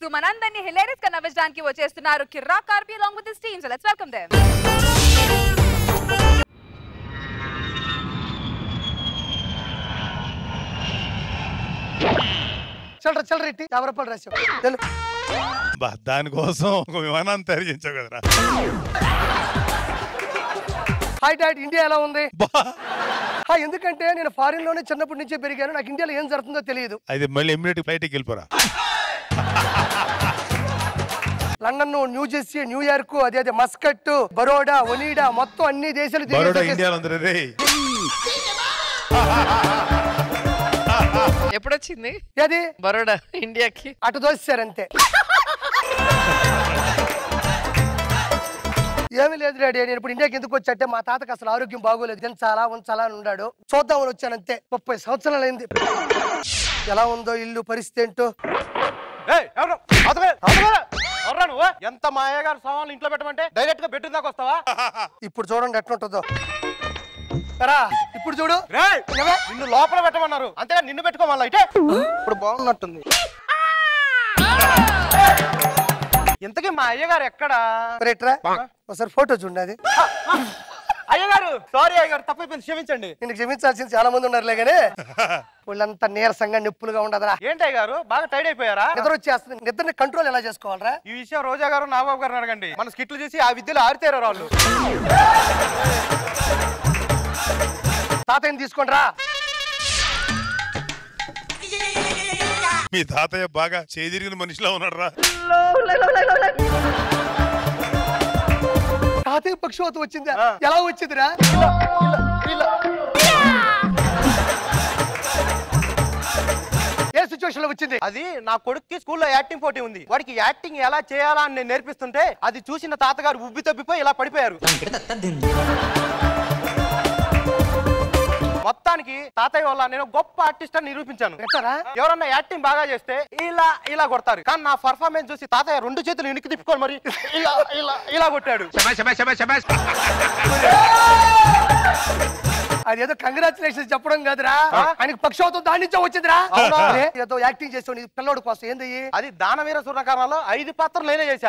నవ్విస్తూ మనందరినీ హిలేరియస్ గా నవ్వించడానికి వచ్చేస్తున్నారు కిర్రా కార్బీ along with his team. So let's welcome them. చిల్లర చిల్లర ఇట్టి యాభై రూపాయలు రాసావు తెలు బా దానికోసం ఒక విమానాన్ని తయారు చేయించావు కదరా హాయ్ డాడ్ ఇండియా ఎలా ఉంది బా హాయ్ ఎందుకంటే నేను ఫారిన్ లోనే చిన్నప్పటి నుంచే పెరిగాను నాకు ఇండియాలో ఏం జరుగుతుందో తెలియదు అది మళ్ళీ ఇమ్మీడియట్ ఫ్లైట్కి వెళ్ళిపోరా లండన్ న్యూ జెర్సీ న్యూయార్క్ అదే అదే మస్కట్ బరోడా ఒనీడా మొత్తం అన్ని దేశాలు తిరిగేసి బరోడా వచ్చేసి- ఇండియాలో ఉంది రే ఎప్పుడొచ్చింది ఏది బరోడా ఇండియాకి అటు దోశారు అంతే ఏమీ లేదు డాడీ నేను ఇప్పుడు ఇండియాకి ఎందుకు వచ్చాటే మా తాతకు అసలు ఆరోగ్యం బాగోలేదు తినచాలా ఉంచాలా అని ఉన్నాడు చూద్దామని వచ్చాను అంతే ముప్పై సంవత్సరాలు అయింది ఎలా ఉందో ఇల్లు పరిస్థితి ఏంటో ఏయ్, ఎవరు? అవతలే, అవతలే. ఎవర్రా నువ్వు ఎంత మా అయ్యగారు సామాన్లు ఇంట్లో పెట్టమంటే డైరెక్ట్ గా బెడ్ దాకా వస్తావా ఇప్పుడు చూడండి ఎట్లుంటుందో రా ఇప్పుడు చూడు రేయ్, నిన్ను లోపల పెట్టమన్నారు అంతేగా నిన్ను పెట్టుకోమల్లా ఇటే ఇప్పుడు బాగున్నట్టుంది ఇంతకీ మా అయ్యగారు ఎక్కడా రేట్రా ఒకసారి ఫోటో చూడండి అయ్యగారు సారీ అయ్యగారు తప్పైపోయింది క్షమించండి నేను క్షమించాల్సింది చాలా మంది ఉన్నారులే కానీ వాళ్ళంతా నీరసంగా నొప్పులుగా ఉండదురా ఏంటి అయ్యగారు బాగా టైడ్ అయిపోయారా నిద్ర వచ్చేస్తుంది నిద్రని కంట్రోల్ ఎలా చేసుకోవాలరా ఈ విషయం రోజా గారు నాగబాబు గారు అడగండి మన స్కిట్లు చేసి ఆ విద్యలో ఆరితేరారు వాళ్ళు తాతయ్యని తీసుకోండి రా మీ తాతయ్య బాగా చేదిరిగిన మనిషిలా ఉన్నాడు రా తాతయ్య పక్షవాతం వచ్చిందా ఆ. ఎలా వచ్చిందిరా ఏ సిచ్యువేషన్ లో వచ్చింది అది నా కొడుక్కి స్కూల్లో యాక్టింగ్ పోటీ ఉంది వాడికి యాక్టింగ్ ఎలా చేయాలా అని నేను నేర్పిస్తుంటే అది చూసిన తాతగారు ఉబ్బి తప్పిపోయి ఇలా పడిపోయారు మొత్తానికి తాతయ్య వల్ల నేను గొప్ప ఆర్టిస్ట్ అని నిరూపించాను ఎట్టారా ఎవరన్నా యాక్టింగ్ బాగా చేస్తే ఇలా ఇలా కొడతారు కానీ నా పర్ఫార్మెన్స్ చూసి తాతయ్య రెండు చేతులు వెనక్కి తిప్పుకొని మరి ఇలా ఇలా ఇలా కొట్టాడు అది ఏదో కంగ్రాచులేషన్స్ చెప్పడం కాదురా ఆయనకి పక్షవాతం దాని నుంచే వచ్చిందిరా అవునా? అరే, ఏదో యాక్టింగ్ చేసావు నీ పిల్లోడు కోసం ఏంది అది దానవీర సూర్ణకారంలో ఐదు పాత్రలు నేనే చేశా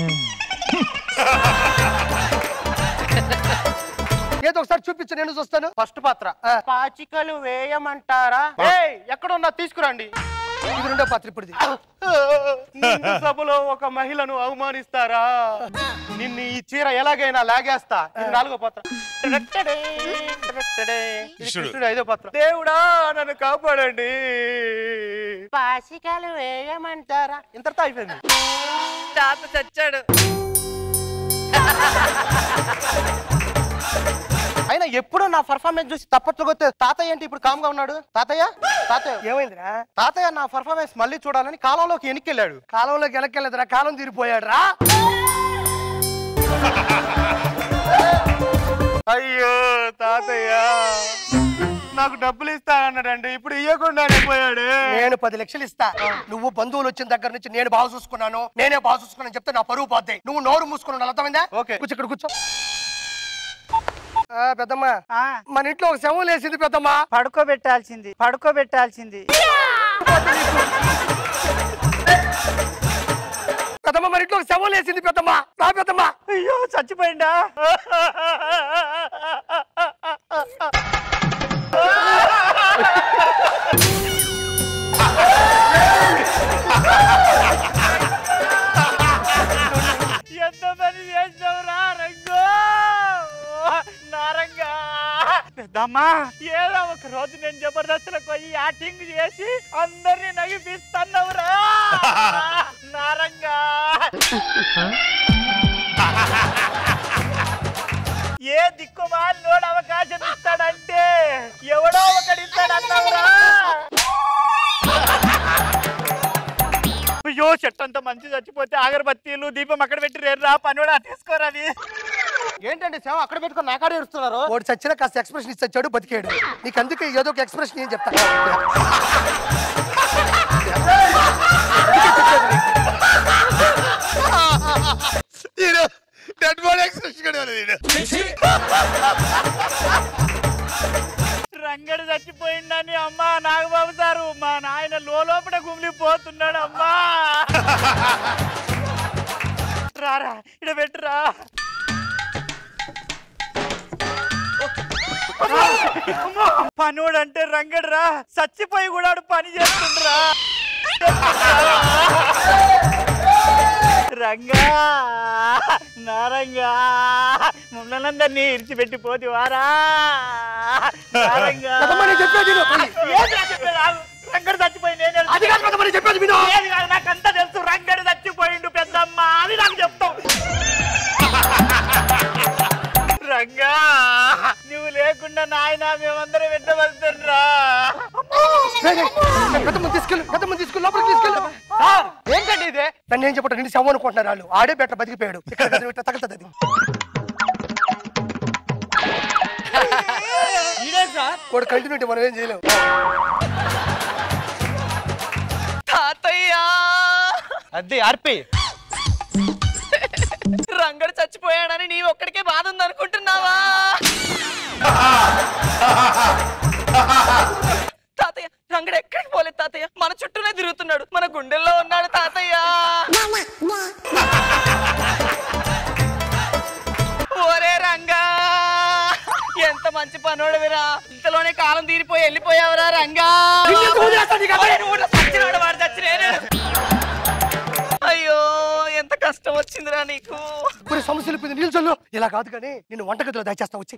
ఏదో ఒకసారి చూపించు నేను చూస్తాను ఫస్ట్ పాత్ర ఆ. పాచికలు వేయమంటారా ఏయ్, ఎక్కడున్నా తీసుకురండి ఇది రెండో పాత్ర ఇప్పుడు నిండు సభలో ఒక మహిళను అవమానిస్తారా నిన్ను ఈ చీర ఎలాగైనా లాగేస్తా ఇది నాలుగో పాత్ర టడట్టడే, టడట్టడే. ఇది కృష్ణుడు. కృష్ణుడు ఐదో పాత్ర దేవుడా నన్ను కాపాడండి పాచికలు వేయమంటారా ఇంతటితో అయిపోయింది తాత చచ్చాడు అయినా ఎప్పుడు నా పర్ఫార్మెన్స్ చూసి తప్పట్లు కొట్టే తాతయ్య ఏంటి ఇప్పుడు కామ్గా ఉన్నాడు తాతయ్య తాతయ్య ఏమైందిరా తాతయ్య నా పర్ఫార్మెన్స్ మళ్ళీ చూడాలని కాలంలోకి వెనక్కి కాలంలోకి వెనక్కెళ్ళదురా కాలం తీరిపోయాడు రా అయ్యో తాతయ్య నాకు డబ్బులు ఇస్తానన్నాడండి ఇప్పుడు ఇవ్వకుండానే పోయాడు నేను పది లక్షలు ఇస్తా నువ్వు బంధువులు వచ్చిన దగ్గర నుంచి నేను బాగా చూసుకున్నాను నేనే బాగా చూసుకున్నాను చెప్తే నా పరువు పోతాయి నువ్వు నోరు మూసుకున్నావు అర్థమైందా ఓకే. కూర్చో ఇక్కడ కూర్చో ఆ, పెద్దమ్మ మన ఇంట్లో ఒక శవం లేసింది పెద్దమ్మ పడుకోబెట్టాల్సింది పడుకోబెట్టాల్సింది పెద్దమ్మ మన ఇంట్లో ఒక శవం లేసింది పెద్దమ్మ రా పెద్దమ్మ అయ్యో చచ్చిపోయిందా ఎంత పని చేసావురా రంగు నారంగా పెద్దమ్మా ఏదో ఒక రోజు నేను జబర్దస్త్లకు పోయి యాక్టింగ్ చేసి అందరినీ నగిపిస్తున్నావురా నారంగా ఏ దిక్కుమాలినోడు అవకాశం ఇస్తాడంటే ఎవడో ఒకడు ఇస్తాడన్నావురా అయ్యో చెట్టు అంత మంచి చచ్చిపోతే అగరబత్తీలు దీపం అక్కడ పెట్టి రేర్రా పనివాడు తీసుకోరా అది ఏంటండి సేవ అక్కడ పెట్టుకొని నాకాడే ఇస్తున్నారు వాడు చచ్చినా కాస్త ఎక్స్ప్రెషన్ ఇచ్చి చచ్చాడు బతికాడు నీకు అందుకే ఏదో ఒక ఎక్స్ప్రెషన్ ఏం చెప్తా డెడ్ బాడీ ఎక్స్ప్రెషన్ కూడా ఇవ్వలేదు ఈయన. రంగడు చచ్చిపోయిందని అమ్మ నాగబాబు సారు మా నాయన లోపల గుమిలి పోతున్నాడు అమ్మా రారా ఇక్కడ పెట్టురా పనుడు అంటే రంగడురా చచ్చిపోయి కూడా ఆడు పని చేస్తుండ్రా రంగా నారంగా మమ్మల్ని అందరినీ ఇడిచిపెట్టి పోతి వారా నారంగా పెద్దమ్మ, నేను చెప్పేది విను. ఏందిరా చెప్పేది? ఆగు. రంగడు చచ్చిపోయి నేను అది కాదు పెద్దమ్మ, నేను చెప్పేది విను. ఏది కాదు నాకంతా తెలుసు రంగడు చచ్చిపోయిండు పెద్దమ్మ అని నాకు చెప్తావు రంగా నువ్వు లేకుండా నాయన మేమందరం వెంటబడుతుండ్రా రేయ్, రేయ్, పెద్దమ్మ తీసుకెళ్ళు పెద్దమ్మ తీసుకెళ్ళు లోపలికి తీసుకెళ్ళు సార్ ఏంటండి ఇదే నన్ను ఏం చెప్పటం నిన్ను శవం అనుకుంటున్నారు వాళ్ళు ఆడే బెట్ట బతికిపోయాడు ఇక్కడ కదా ఇట్లా తగులుతుంది అది ఇదే సార్ వాడు కంటిన్యూటీ మనం ఏం చేయలేము తాతయ్య అది ఆర్పి రంగడు చచ్చిపోయాడని నీ ఒక్కడికే బాధ ఉంది అనుకుంటున్నావా తాతయ్య రంగడు ఎక్కడికి పోలేదు తాతయ్య మన చుట్టూనే తిరుగుతున్నాడు మన గుండెల్లో ఉన్నాడు తాతయ్య ఓరే రంగా ఎంత మంచి పనోడవిరా ఇంతలోనే కాలం తీరిపోయి వెళ్ళిపోయావురా రంగా ఓరే, నువ్వు కూడా చచ్చినాడు, వాడు చచ్చి నేనే. అయ్యో ఎంత కష్టం వచ్చిందిరా నీకు కొన్ని సమస్యలు ఇప్పుడు నిల్చొల్లు ఇలా కాదు కానీ నిన్ను వంటగదిలో దాచేస్తా వచ్చి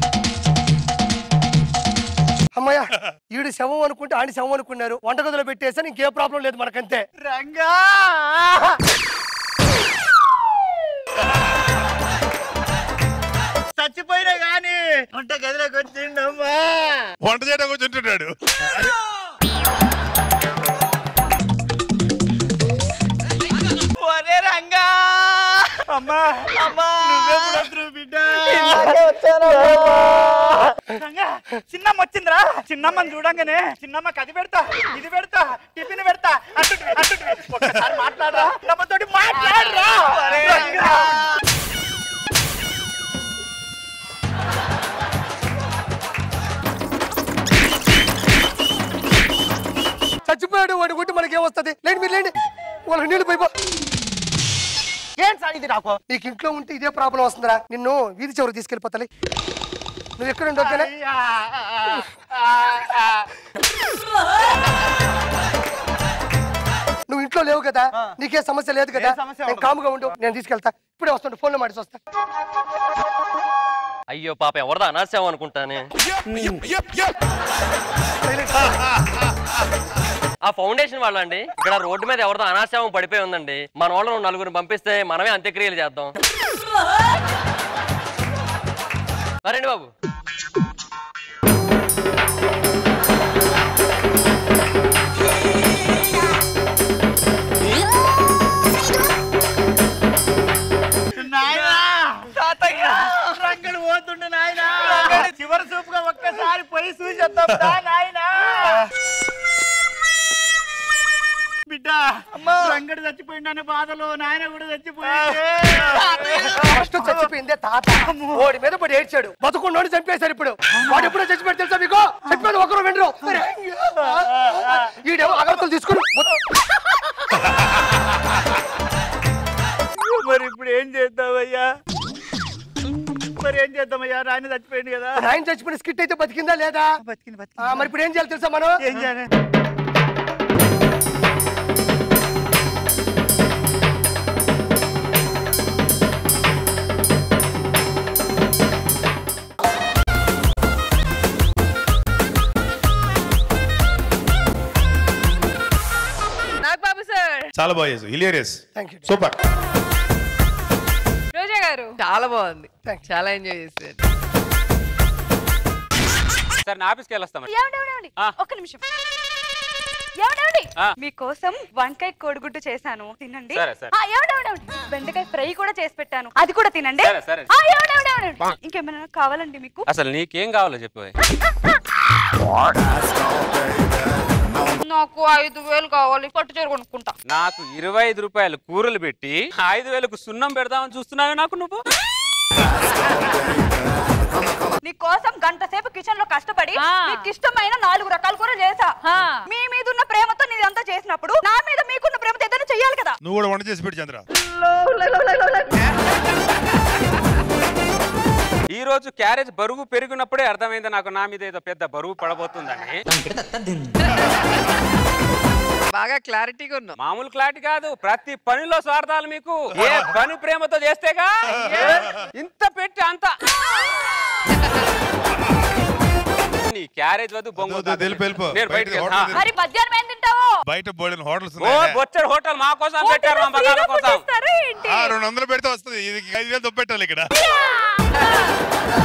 అమ్మయ్య ఈడు శవం అనుకుంటే ఆడి శవం అనుకున్నారు వంటగదిలో పెట్టేస్తే ఇంకే ప్రాబ్లం లేదు మనకంతే రంగా చచ్చిపోయినా గాని వంట గదిలోకి వచ్చిండమ్మా వంట చేయడం కూర్చుంటున్నాడు ఒరే రంగా అమ్మా అమ్మా నువ్వెప్పుడు వస్తున్నావు బిడ్డ రంగా చిన్నమ్మ వచ్చిందిరా చిన్నమ్మని చూడంగానే చిన్నమ్మకి అది పెడతా ఇది పెడతా టిఫిన్ పెడతా అటు ఇటు, అటు ఇటు. ఒక్కసారి మాట్లాడరా నమ్మతోటి మాట్లాడరా ఒరే రంగా చచ్చిపోయాడు వాడి కొట్టి మనకి ఏమొస్తుంది లేండి మీరు లేండి వాళ్ళకి నీళ్ళు పోయిపో ఏం సార్ ఇది నాకు నీకు ఇంట్లో ఉంటే ఇదే ప్రాబ్లం వస్తుందిరా నిన్ను వీధి చివరికి తీసుకెళ్ళిపోతాలి నువ్వు ఎక్కడ ఉండు ఓకేనా అయ్యా. ఆ, ఆ. నువ్వు ఇంట్లో లేవు కదా నీకే సమస్య లేదు కదా ఏ సమస్య నేను ఉండదు. కాముగా ఉండు నేను తీసుకెళ్తా ఇప్పుడే వస్తుంటే ఫోన్లో మాట్లాడి వస్తా అయ్యో పాప ఎవరిదో అనాశం అనుకుంటానే ఆ ఫౌండేషన్ వాళ్ళండి ఇక్కడ రోడ్డు మీద ఎవరిదో అనాశం పడిపోయి ఉందండి మన వాళ్ళను నలుగురు పంపిస్తే మనమే అంత్యక్రియలు చేద్దాం రండి బాబు నాయనా తాతయ్య రంగడు పోతుండే నాయనా చివరి చూపుగా ఒక్కసారి పోయి చూసేద్దాం రా నాయనా బిడ్డ రంగడు చచ్చిపోయిండనే బాధలో నాయన కూడా చచ్చిపోయింది ఫస్ట్ చచ్చిపోయిందే తాత వాడి మీద పడి ఏడ్చాడు బతుకున్నోడు చంపేశారు ఇప్పుడు వాడు ఎప్పుడో చచ్చిపోయి తెలుసా మీకు చెప్పాను ఒకరు వెంటరు ఈడేమో అగరత్తులు తీసుకుని మరి ఇప్పుడు ఏం చేద్దామయ్యా మరి ఏం చేద్దామయ్యా నాయన చచ్చిపోయింది కదా ఆయన చచ్చిపోయిన స్కిట్ అయితే బతికిందా లేదా బతికింది ఆ, బతికింది మరి ఇప్పుడు ఏం చేయాలి తెలుసా మనం ఏం చేయాలి నాగబాబు సార్ చాలా బాగా చేసావు hilarious thank you super Roja garu చాలా బాగుంది Thanks. చాలా ఎంజాయ్ చేశారు సార్ నా ఆఫీస్కి వెళ్ళొస్తాం ఏమండి, ఏమండి, ఏమండి? ఆ. ఒక్క నిమిషం ఏమండి, ఏమండి? ఆ. మీకోసం వంకాయ కోడిగుడ్డు చేశాను తినండి సరే, సరే. ఆ, ఏమండి, ఏమండి, ఏమండి? బెండకాయ ఫ్రై కూడా చేసి పెట్టాను అది కూడా తినండి సరే, సరే. ఆ, ఏమండి, ఏమండి, ఏమండి? ఇంకేమైనా కావాలండి మీకు అసలు నీకేం కావాలో చెప్పు నాకు ఐదు వేలు కావాలి పట్టు చీర కొనుక్కుంటా నాకు ఇరవై ఐదు రూపాయలు కూరలు పెట్టి ఐదు వేలకు సున్నం పెడదామని చూస్తున్నావు నాకు నువ్వు నీ కోసం గంట సేపు కిచెన్ లో కష్టపడి ఆ. నీకు ఇష్టమైన నాలుగు రకాల కూర చేసా ఆ. మీ మీద ఉన్న ప్రేమతో నేను అంతా చేసినప్పుడు నా మీద మీకున్న ప్రేమతో ఏదైనా చెయ్యాలి కదా నువ్వు కూడా వంట చేసి పెట్టు చంద్ర ఈ రోజు క్యారేజ్ బరువు పెరిగినప్పుడే అర్థమైంది నాకు నా మీద ఏదో పెద్ద బరువు పడబోతుందని బాగా క్లారిటీగా ఉన్నావు మామూలు క్లారిటీ కాదు ప్రతి పనిలో స్వార్థాలు మీకు ఏ పని ప్రేమతో చేస్తేగా ఇంత పెట్టి అంత నీ క్యారేజ్ వద్దు బొంగు వద్దు, వద్దు, వెళ్ళిపో, వెళ్ళిపో. నేను బయటికి బయటికి వెళ్తా. హోటల్ మరి మధ్యాహ్నం ఏం తింటావు బయట బోడిన హోటల్స్ ఓ బొచ్చడు హోటల్ మా కోసం పెట్టారు మా బగాల కోసం చేస్తారా ఏంటి రెండు వందలు పెడితే వస్తుంది ఇది ఐదు వేలు దొబ్బెట్టాలి ఇక్కడ